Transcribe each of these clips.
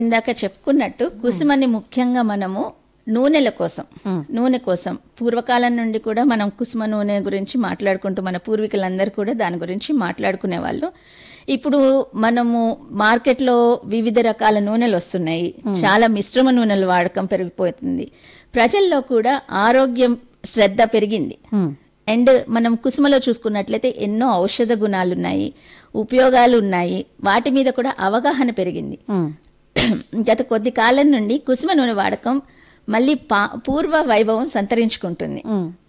ఇందాక చెప్పుకున్నట్టు కుసుమని ముఖ్యంగా మనము నూనెల కోసం నూనె కోసం పూర్వకాలం నుండి కూడా మనం కుసుమ నూనె గురించి మాట్లాడుకుంటూ మన పూర్వీకులందరూ కూడా దాని గురించి మాట్లాడుకునే వాళ్ళు ఇప్పుడు మనము మార్కెట్లో వివిధ రకాల నూనెలు వస్తున్నాయి చాలా మిశ్రమ నూనెల వాడకం పెరిగిపోతుంది ప్రజల్లో కూడా ఆరోగ్యం శ్రద్ధ పెరిగింది అండ్ మనం కుసుమలో చూసుకున్నట్లయితే ఎన్నో ఔషధ గుణాలు ఉన్నాయి ఉపయోగాలు ఉన్నాయి వాటి మీద కూడా అవగాహన పెరిగింది గత కొద్ది కాలం నుండి కుసుమ నూనె వాడకం మళ్ళీ పా పూర్వ వైభవం సంతరించుకుంటుంది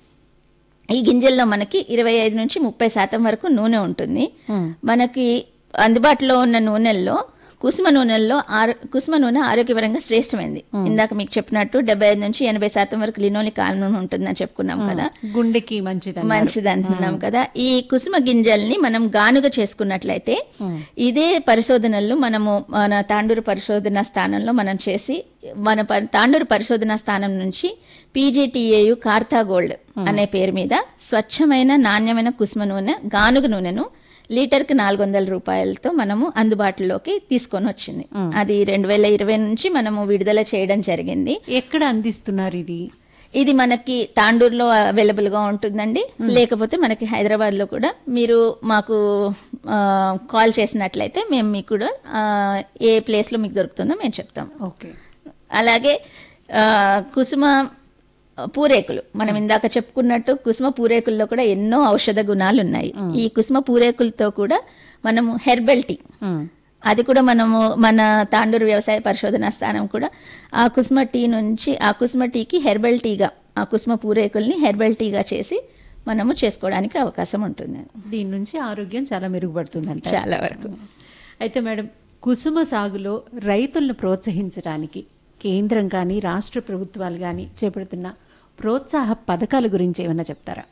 ఈ గింజల్లో మనకి ఇరవై ఐదు నుంచి ముప్పై శాతం వరకు నూనె ఉంటుంది మనకి అందుబాటులో ఉన్న నూనెల్లో కుసుమ నూనెల్లో ఆరో కుసుమ నూనె ఆరోగ్యపరంగా శ్రేష్టమైంది ఇందాక మీకు చెప్పినట్టు డెబ్బై ఐదు నుంచి ఎనభై శాతం వరకు లినోలిక్ ఆమ్లం ఉంటుందని చెప్పుకున్నాం కదా గుండెకి మంచిది మంచిది అంటున్నాం కదా ఈ కుసుమ గింజల్ని మనం గానుగ చేసుకున్నట్లయితే ఇదే పరిశోధనలు మనము మన తాండూరు పరిశోధన స్థానంలో మనం చేసి మన ప- తాండూరు పరిశోధన స్థానం నుంచి పీజీటీఏయు కార్తా గోల్డ్ అనే పేరు మీద స్వచ్ఛమైన నాణ్యమైన కుసుమ నూనె గానుగ నూనెను లీటర్కి నాలుగు వందల రూపాయలతో మనము అందుబాటులోకి తీసుకొని వచ్చింది అది రెండు వేల ఇరవై నుంచి మనము విడుదల చేయడం జరిగింది ఎక్కడ అందిస్తున్నారు ఇది ఇది మనకి తాండూరులో అవైలబుల్ గా ఉంటుందండి లేకపోతే మనకి హైదరాబాద్ లో కూడా మీరు మాకు ఆ, కాల్ చేసినట్లయితే మేము మీకు కూడా ఆ, ఏ ప్లేస్ లో మీకు దొరుకుతుందో మేము చెప్తాం ఓకే అలాగే ఆ, కుసుమ పూరేకులు మనం ఇందాక చెప్పుకున్నట్టు కుసుమ పూరేకుల్లో కూడా ఎన్నో ఔషధ గుణాలు ఉన్నాయి ఈ కుసుమ పూరేకులతో కూడా మనము హెర్బల్ టీ అది కూడా మనము మన తాండూరు వ్యవసాయ పరిశోధన స్థానం కూడా ఆ కుసుమ టీ నుంచి ఆ కుసుమ టీకి హెర్బల్ టీగా ఆ కుసుమ పూరేకుల్ని హెర్బల్ టీగా చేసి మనము చేసుకోవడానికి అవకాశం ఉంటుంది దీని నుంచి ఆరోగ్యం చాలా మెరుగుపడుతుందంట చాలా వరకు అయితే మేడం కుసుమ సాగులో రైతులను ప్రోత్సహించడానికి కేంద్రం కానీ రాష్ట్ర ప్రభుత్వాలు కానీ చేపడుతున్న ప్రోత్సాహ పథకాల గురించి ఏమైనా చెప్తారా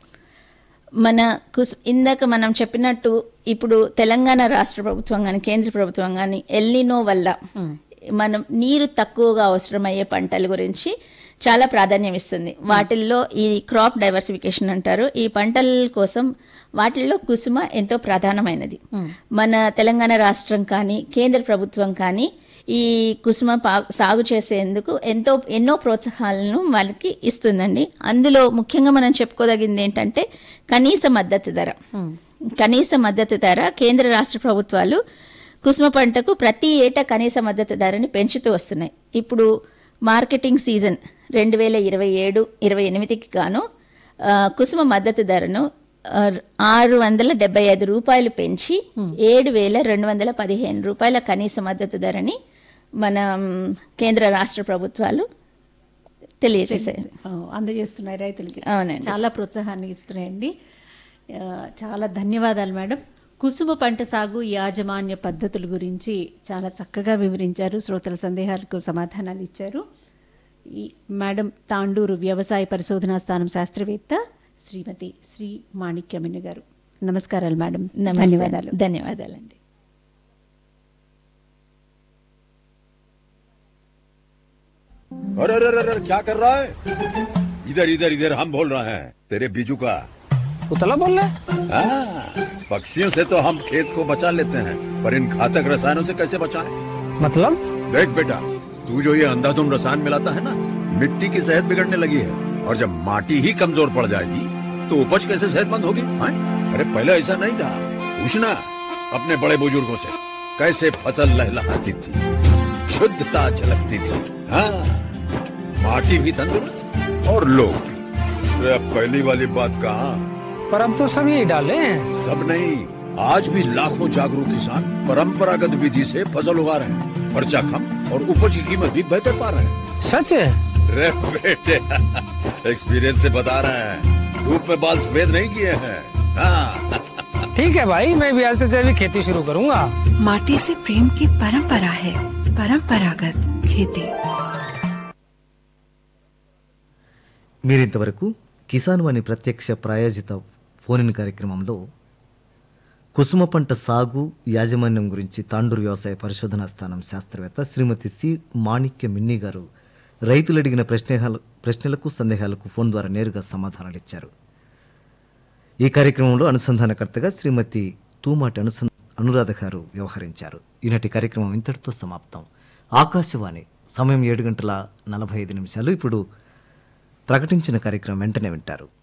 మన కుస్ ఇందాక మనం చెప్పినట్టు ఇప్పుడు తెలంగాణ రాష్ట్ర ప్రభుత్వం కానీ కేంద్ర ప్రభుత్వం కానీ ఎల్నినో వల్ల మనం నీరు తక్కువగా అవసరమయ్యే పంటల గురించి చాలా ప్రాధాన్యం ఇస్తుంది వాటిల్లో ఈ క్రాప్ డైవర్సిఫికేషన్ అంటారు ఈ పంటల కోసం వాటిల్లో కుసుమ ఎంతో ప్రధానమైనది మన తెలంగాణ రాష్ట్రం కానీ కేంద్ర ప్రభుత్వం కానీ ఈ కుసుమ పా- సాగు చేసేందుకు ఎంతో ఎన్నో ప్రోత్సాహాలను వాళ్ళకి ఇస్తుందండి అందులో ముఖ్యంగా మనం చెప్పుకోదగింది ఏంటంటే కనీస మద్దతు ధర కనీస మద్దతు ధర కేంద్ర రాష్ట్ర ప్రభుత్వాలు కుసుమ పంటకు ప్రతి ఏటా కనీస మద్దతు ధరని పెంచుతూ వస్తున్నాయి ఇప్పుడు మార్కెటింగ్ సీజన్ రెండు వేల ఇరవై ఏడు ఇరవై ఎనిమిదికి గాను ఆ, కుసుమ మద్దతు ధరను ఆ, ఆరు వందల డెబ్బై ఐదు రూపాయలు పెంచి ఏడు వేల రెండు వందల పదిహేను రూపాయల కనీస మద్దతు ధరని మన మ్, కేంద్ర రాష్ట్ర ప్రభుత్వాలు తెలియజేశాయి ఆ, అందజేస్తున్నాయి రైతులకి అవునండి చాలా ప్రోత్సాహాన్ని ఇస్తున్నాయండి ఆ, చాలా ధన్యవాదాలు మేడం కుసుమ పంట సాగు యాజమాన్య పద్ధతుల గురించి చాలా చక్కగా వివరించారు శ్రోతల సందేహాలకు సమాధానాలు ఇచ్చారు ఈ మేడం తాండూరు వ్యవసాయ పరిశోధనా స్థానం శాస్త్రవేత్త శ్రీమతి శ్రీ మాణిక్యమిని గారు నమస్కారాలు మేడం నమస్తే ధన్యవాదాలు ధన్యవాదాలండి अरे अरे अरे अरे, क्या कर रहा है इधर इधर इधर हम बोल रहे हैं तेरे बीजू का उतला बोल रहा है हाँ, पक्षियों से तो हम खेत को बचा लेते हैं पर इन घातक रसायनों से कैसे बचाएं? मतलब देख बेटा तू जो ये अंधाधुंध रसायन मिलाता है ना मिट्टी की सेहत बिगड़ने लगी है और जब माटी ही कमजोर पड़ जाएगी तो उपज कैसे सेहतमंद होगी हाँ? अरे पहले ऐसा नहीं था पूछना अपने बड़े बुजुर्गों से कैसे फसल लहलहाती थी शुद्धता झलकती थी हाँ माटी भी तंदुरुस्त और लोग भी अरे अब पहली वाली बात कहाँ पर अब तो सब यही डाले हैं सब नहीं आज भी लाखों जागरूक किसान परंपरागत विधि से फसल उगा रहे हैं खर्चा कम और उपज की कीमत भी बेहतर पा रहे हैं सच है रे बेटे एक्सपीरियंस से बता रहे हैं धूप में बाल सफेद नहीं किए हैं हाँ ठीक है भाई मैं भी आज से जैविक खेती शुरू करूंगा माटी से प्रेम की परंपरा है परंपरागत खेती మీరింతవరకు కిసాన్ వాణి ప్రత్యక్ష ప్రాయోజిత ఫోన్ ఇన్ కార్యక్రమంలో కుసుమ పంట సాగు యాజమాన్యం గురించి తాండూరు వ్యవసాయ పరిశోధనా స్థానం శాస్త్రవేత్త శ్రీమతి సి మాణిక్య మిన్ని గారు రైతులు అడిగిన ప్రశ్నల ప్రశ్నలకు సందేహాలకు ఫోన్ ద్వారా నేరుగా సమాధానాలు ఇచ్చారు ఈ కార్యక్రమంలో అనుసంధానకర్తగా శ్రీమతి తూమాటి అనుసంధ అనురాధ గారు వ్యవహరించారు ఈనాటి కార్యక్రమం ఇంతటితో సమాప్తం ఆకాశవాణి సమయం ఏడు గంటల నలభై ఐదు నిమిషాలు ఇప్పుడు ప్రకటించిన కార్యక్రమం వెంటనే వింటారు